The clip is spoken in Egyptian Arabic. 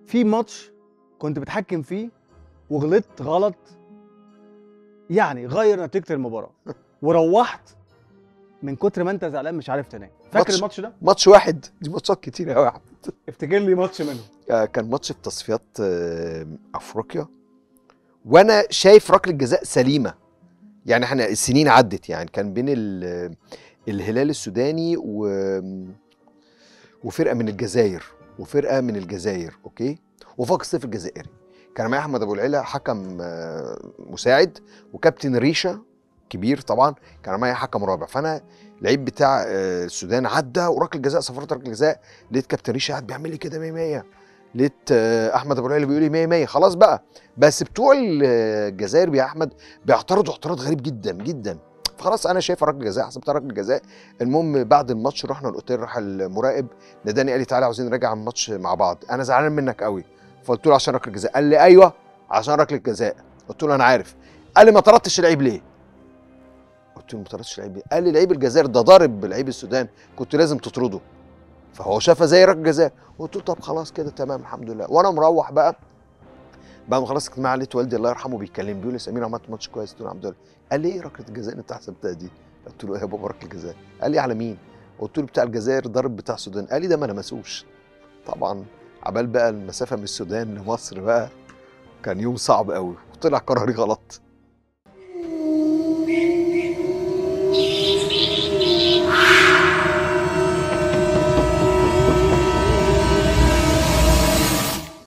في ماتش كنت بتحكم فيه وغلطت غلط يعني غير نتيجه المباراه وروحت من كتر ما انت زعلان مش عارف تنام فاكر ماتش. الماتش ده ماتش واحد دي ماتشات كتير قوي يا احمد افتكر لي ماتش منهم آه، كان ماتش في تصفيات آه، افريقيا وانا شايف ركله جزاء سليمه يعني احنا السنين عدت يعني كان بين ال- الهلال السوداني و وفرقه من الجزائر وفرقه من الجزائر اوكي وفاق الصيف الجزائري كان معايا احمد ابو العلا حكم آه، مساعد وكابتن ريشه كبير طبعا كان معايا حكم رابع فانا اللعيب بتاع آه، السودان عدى وركله جزاء صفرت ركله جزاء لقيت كابتن ريشه قاعد بيعمل لي كده 100 100 لقيت آه، احمد ابو العلا بيقول لي 100 100 خلاص بقى بس بتوع الجزائر يا احمد بيعترضوا اعتراض غريب جدا جدا فخلاص انا شايف ركله جزاء حسبتها ركله جزاء المهم بعد الماتش رحنا الاوتيل راح المراقب ناداني قال لي تعالى عاوزين نراجع الماتش مع بعض انا زعلان منك قوي فقلت له عشان ركله جزاء قال لي ايوه عشان ركله جزاء قلت له انا عارف قال لي ما طردتش اللعيب ليه قلت له ما طردتش اللعيب ليه قال لي لعيب الجزائر ده ضارب لعيب السودان كنت لازم تطرده فهو شافها زي ركله جزاء قلت له طب خلاص كده تمام الحمد لله وانا مروح بقى بعد ما خلصت اجتماع لقيت والدي الله يرحمه بيتكلم بيقول لي سمير عملت ماتش كويس قلت له الحمد لله قال لي ايه ركله الجزاء اللي انت حسبتها دي قلت له ايه يا بابا ركله جزاء قال لي على مين قلت له بتاع الجزائر ضرب بتاع السودان قال لي ده ما لمسوش طبعا عبال بقى المسافه من السودان لمصر بقى كان يوم صعب قوي وطلع قراري غلط